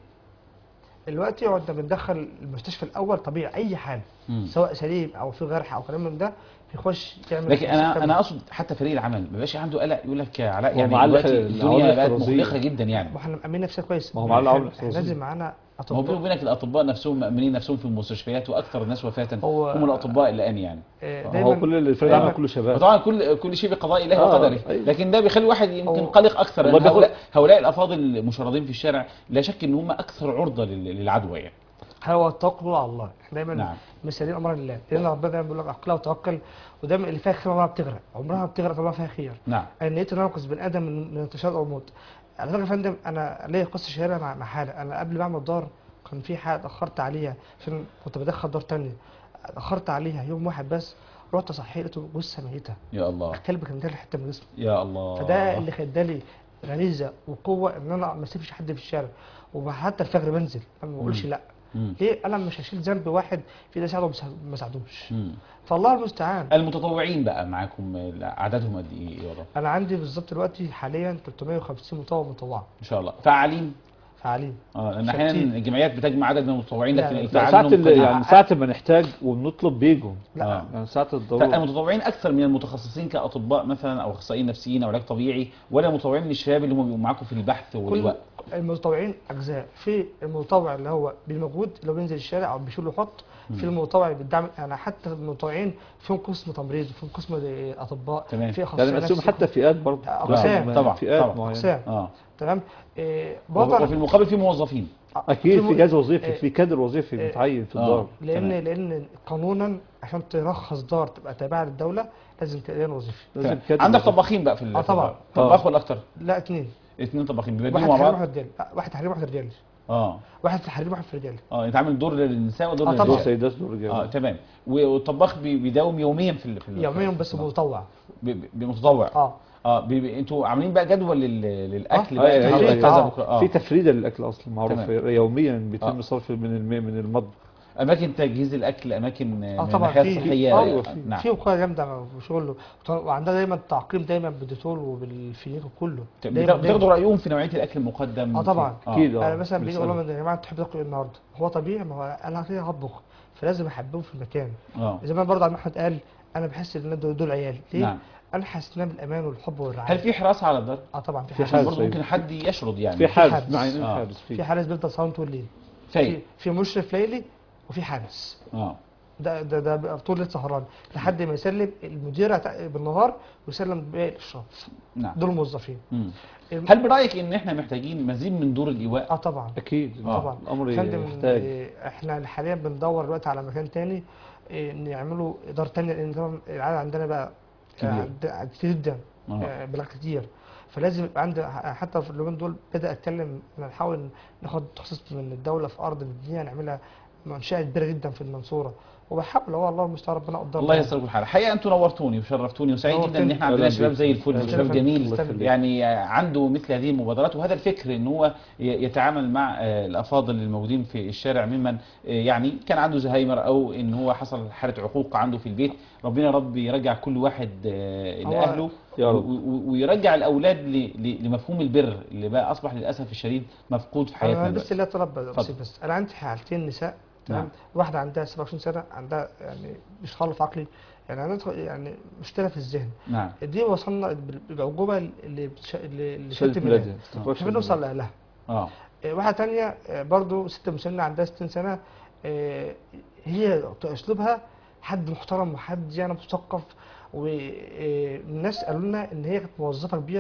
دلوقتي قعدنا بندخل المستشفى الاول طبيعي اي حاله مم. سواء سليم او في جرح او كلام من ده بيخش يعمل لكن انا مستشفى انا اقصد حتى فريق العمل ما بقاش عنده قلق يقول لك يا علاء هو يعني معلق دلوقتي العوامل الدنيا بقت الافتراضية. مغلقه جدا يعني ما احنا مأمنين نفسنا كويس ما هو معانا العوامل إحنا- احنا الفرنسية. لازم معانا ما هو بيني اطباء وبينك الاطباء نفسهم مأمنين نفسهم في المستشفيات واكثر الناس وفاه هو- هم الاطباء الان يعني آه، هو دايما كل اللي فرق دايما- عنه كله شباب وطبعا كل كل شيء بقضاء الله آه، وقدره أيوة. لكن ده بيخلي الواحد يمكن هو- قلق اكثر والله لأن بياخد- هؤلاء هؤلاء الافاضل المشردين في الشارع لا شك ان هم اكثر عرضه لل- للعدوى يعني هو التوكل على الله احنا دايما نعم. مسالين امر الله لان ربنا دايما بيقول لك اقلها وتوكل ودايما اللي فيها خير عمرها بتغرق عمرها ما بتغرق طالما فيها خير نعم انا نيت ان انا انقذ بني ادم من من انتشار او موت على فكره يا فندم انا ليا قصه شهيره مع مع حاله انا قبل ما اعمل دار كان في حاله اتاخرت عليها عشان كنت بدخل دار تانية اتاخرت عليها يوم واحد بس رحت اصحي لقيته جثه ميته يا الله الكلب كان جالي حته من جسمه يا الله فده اللي خدالي غريزه وقوه ان انا ما اسيبش حد في الشارع وحتى الفجر بنزل أنا ما بقولش مم. لا مم. ليه انا مش هشيل ذنب واحد في ده ساعده وما ما ساعدوش مم. فالله المستعان المتطوعين بقى معاكم عددهم قد ايه يا رب انا عندي بالظبط دلوقتي حاليا 350 مطوع مطوعه ان شاء الله فعالين فعالين اه لان شاكين. احيانا الجمعيات بتجمع عدد من المتطوعين لا، لكن لا، لا، الفعال ساعة منهم ال- قليل. يعني ساعة ما نحتاج وبنطلب بيجوا لا آه. يعني ساعة الضرورة فالمتطوعين اكثر من المتخصصين كاطباء مثلا او اخصائيين نفسيين او علاج طبيعي ولا متطوعين من الشباب اللي هم بيبقوا معاكم في البحث كل واللواء المتطوعين اجزاء في المتطوع اللي هو بالمجهود اللي هو بينزل الشارع او بيشيل ويحط في المتطوع اللي بيدعم يعني حتى المتطوعين فيهم قسم تمريض وفيهم قسم اطباء تمام. في اخصائي لازم نقسم نفسي، حتى فئات برضه أقسام. يعني طبعا، فئات طبعا. معينة اقسام اه تمام إيه وفي بطل المقابل في موظفين اكيد في جهاز وظيفي إيه، في كادر وظيفي إيه، متعين في آه. الدار لان تمام. لان قانونا عشان ترخص دار تبقى تابعه للدوله لازم تقرير وظيفي لازم تمام. كادر عندك وظيفي. طباخين بقى في ال- آه، في طبعا. الدار. طباخ ولا اكتر لا اثنين اثنين طباخين واحد بيبدلوا مع تحرير بعض واحد رجال لا، واحد تحرير واحد رجال اه واحد في الحريم واحد في الرجال اه انت عامل دور للنساء ودور آه، دور طبعا. للرجال سيدات دور رجال اه تمام والطباخ بي- بيداوم يوميا في ال- في ال- يوميا في بس الدار. متطوع بي- بي- بمتطوع اه اه بي- بي- انتوا عاملين بقى جدول لل- للاكل آه، بقى أيوة، النهارده أيوة، كذا آه. بكره اه في تفريده للاكل اصلا معروف تمام. يوميا بيتم آه. صرف من الم... من المطبخ اماكن تجهيز الاكل اماكن اه من طبعا الناحيه في الصحيه آه، أيوة، في. نعم في وقايه جامده وشغل وعندها دايما تعقيم دايما بالديتول وبالفينيك وكله بتاخ- بتاخدوا رايهم في نوعيه الاكل المقدم اه طبعا آه. اكيد انا اه مثلا بيجي اقول بيسألوا. لهم يا جماعه تحب تاكل ايه النهارده هو طبيعي ما هو انا كده هطبخ فلازم احبهم في المكان اه زي ما برضه عم احمد قال انا بحس ان دول, دول عيالي ليه؟ نعم انا حاسسنا بالامان والحب والرعايه هل في حراسه على الدار؟ اه طبعا في في حارس عشان حارس، برضه أيوة. ممكن حد يشرد يعني في حارس حارس. معين آه. حارس في في حارس بيفضل صايم طول الليل في فايق في مشرف ليلي وفي حارس اه ده ده ده بيبقى طول الليل سهران لحد ما يسلم المدير هت- بالنهار ويسلم باقي الاشراف نعم دول موظفين مم. الم- هل برايك ان احنا محتاجين مزيد من دور الايواء؟ اه طبعا اكيد آه. طبعا الامر فندم يحتاج إيه، احنا حاليا بندور دلوقتي على مكان تاني إيه، ان يعملوا اداره تانيه لان طبعا العدد عندنا بقى كبير. عند- كتير جدا آه. آه، بلاغ كتير فلازم يبقى عندي حتى في اليومين دول بدا اتكلم ان نحاول ناخد تخصص من الدوله في ارض الدنيا نعملها منشاه كبيره جدا في المنصوره وبحاول هو الله المستعان ربنا قدر الله ييسر كل حال الحقيقه انتوا نورتوني وشرفتوني وسعيد جدا ان نورتني. احنا عندنا أهلا شباب بيك. زي الفل أهلا وشباب بيك. جميل الله يخليك. يعني عنده مثل هذه المبادرات وهذا الفكر ان هو ي- يتعامل مع آه، الافاضل الموجودين في الشارع ممن آه، يعني كان عنده زهايمر او ان هو حصل حاله عقوق عنده في البيت ربنا يا رب يرجع كل واحد آه، هو- لاهله يا رب. و- و- ويرجع الاولاد ل- ل- لمفهوم البر اللي بقى اصبح للاسف الشديد مفقود في حياتنا انا دلوقتي. بس لا طلب بسيط اتفضل. بس انا عندي حالتين نساء تمام نعم. واحده عندها 27 سنه عندها يعني مش تخلف عقلي يعني عندها يعني مشكله في الذهن نعم دي وصلنا بال- بالعقوبه اللي بتش... اللي اللي شهادة شهادة ميلادها ميلاد استخراج عشان نوصل لاهلها اه آه، واحده تانية آه، برضو ست مسنه عندها 60 سنه آه، هي اسلوبها حد محترم وحد يعني مثقف والناس قالوا لنا ان هي كانت موظفه كبيره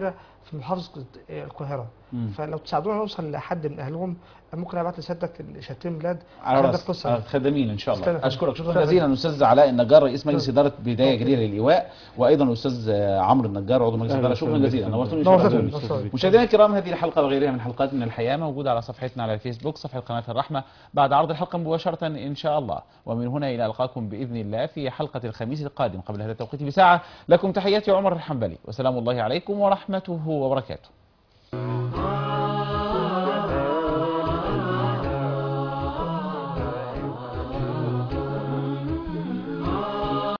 في محافظه القاهره مم. فلو تساعدونا نوصل لحد من اهلهم ممكن ابعت لسيادتك شهادتين ميلاد على عشان راس القصه آه، دي. خدامين ان شاء الله استنى. اشكرك شكرا شكرا. جزيلا استاذ علاء النجار رئيس مجلس شكرا. اداره بدايه جديده للايواء وايضا الاستاذ آه، عمرو النجار عضو مجلس أهلا الاداره شكرا وسهلا جزيلا بك. نورتوني نورتنا. شرفتوني. نورتنا. مشاهدينا الكرام هذه الحلقه وغيرها من حلقات من الحياه موجوده على صفحتنا على الفيسبوك صفحه قناه الرحمه بعد عرض الحلقه مباشره ان شاء الله ومن هنا الى القاكم باذن الله في حلقه الخميس القادم قبل هذا التوقيت بساعه لكم تحياتي عمر الحنبلي وسلام الله عليكم ورحمته وبركاته